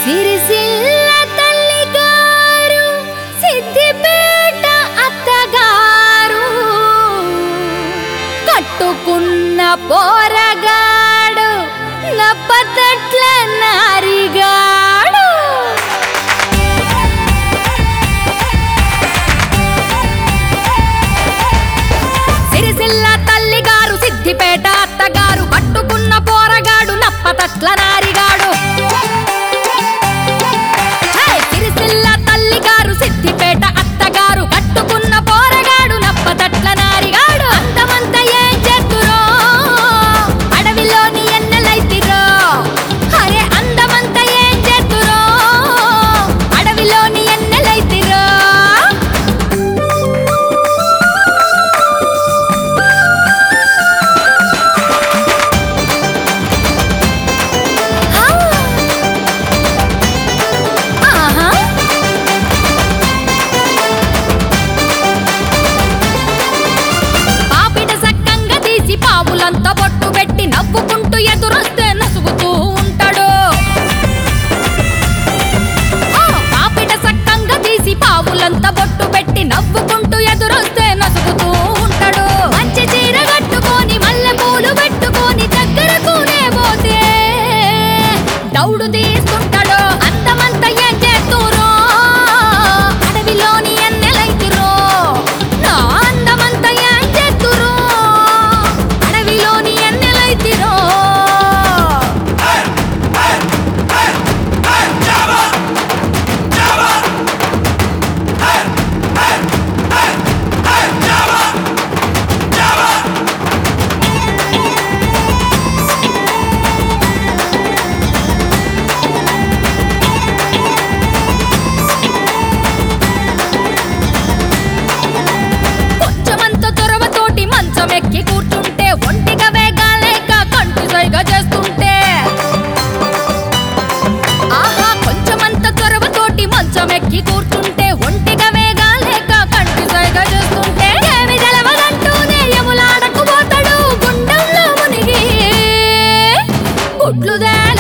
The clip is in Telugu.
సిరిసిల్ల తల్లిగారు సిద్దిపేట అత్తగారు కట్టుకున్న పోరగాడు నప్పతట్ల నారిగాడు సిరిసిల్ల తల్లిగారు సిద్దిపేట అత్తగారు కట్టుకున్న పోరగాడు నప్పతట్ల నారిగాడు హే! సిరిసిల్ల తల్లిగారు సిద్దిపేట అత్తగారు కట్టుకున్న పోరగాడు నప్పతట్ల నారిగాడు అందమంత ఏం చేతురో అడవిలోని ఎన్నెలైతిరో అరే అందమంత ఏం చేతురో అడవిలోని ఎన్నెలైతిరో ఆహా పాపిట సక్కంగా తీసి పావులంతా బొట్టు పెట్టి నవ్వుకుంటూ ఎదురొస్తే నసుగుతూ ఉంటాడు ఆ, పాపిట సక్కంగా తీసి పావులంతా బొట్టు పెట్టి నవ్వుకుంటూ ఎదురొస్తే నసుగుతూ ఉంటాడు మంచి చీర కట్టుకొని మల్లె పూలు పెట్టుకొని దగ్గరకునే పోతే దౌడు తీసుకుంటాడు అందమంత ఏం చేస్తురో అడవిలోని ఎన్నెలైతురో నా అందమంత ఏం చేస్తురో అడవిలోని ఎన్నెలైతిరో కొంచెమంత తొరవతోటి మంచం ఎక్కి కూర్చుంటే ఒంటిగా వేగాలేక కంటి సైగా చేస్తుంటే ఆహా కొంచెమంత తొరవతోటి మంచం ఎక్కి కూర్చుంటే ఒంటిగా వేగాలేక కంటి సైగా చేస్తుంటే ఏమి తెలవదంటూనే ఎములాడకు పోతాడు గుండంలో మునిగి గుడ్లు